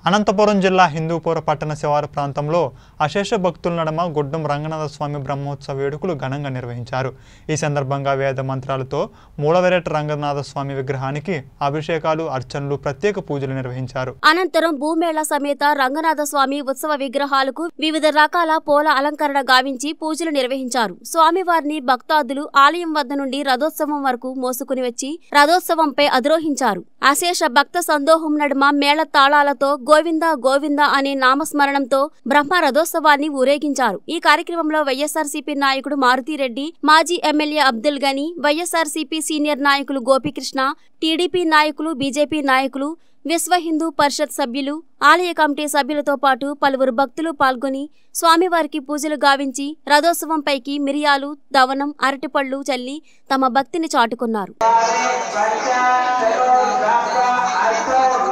అనంతపురం జిల్లా హిందూపుర పట్టణ శివారు ప్రాంతంలో అశేష భక్తుల నడమ గుడ్డం రంగనాథ స్వామి బ్రహ్మోత్సవ వేడుకలు ఘనంగా నిర్వహించారు ఈ సందర్భంగా వేద మంత్రాలతో మూలవెరట రంగనాథ స్వామి విగ్రహానికి అభిషేకాలు అర్చనలు ప్రత్యేక పూజలు నిర్వహించారు అనంతరం భూమేళ సమేత రంగనాథ స్వామి ఉత్సవ విగ్రహాలకు వివిధ రకాల పూల అలంకరణ గావించి పూజలు నిర్వహించారు స్వామివారిని భక్తాదులు ఆలయం వద్ద నుండి రథోత్సవం వరకు మోసుకుని వచ్చి రథోత్సవంపై అధిరోహించారు అశేష భక్త సందోహం నడుమ మేళ తాళాలతో గోవింద గోవింద అనే నామస్మరణంతో బ్రహ్మ రథోత్సవాన్ని ఊరేగించారు ఈ కార్యక్రమంలో వైఎస్ఆర్సీపీ నాయకుడు మారుతిరెడ్డి మాజీ ఎమ్మెల్యే అబ్దుల్ గని వైఎస్ఆర్సీపీ సీనియర్ నాయకులు గోపికృష్ణ టీడీపీ నాయకులు బీజేపీ నాయకులు విశ్వ హిందూ పరిషత్ సభ్యులు ఆలయ కమిటీ సభ్యులతో పాటు పలువురు భక్తులు పాల్గొని స్వామివారికి పూజలు గావించి రథోత్సవంపైకి మిరియాలు దవనం అరటిపళ్ళు చల్లి తమ భక్తిని చాటుకున్నారు పంచ చలో రాష్ట్ర ఐక్య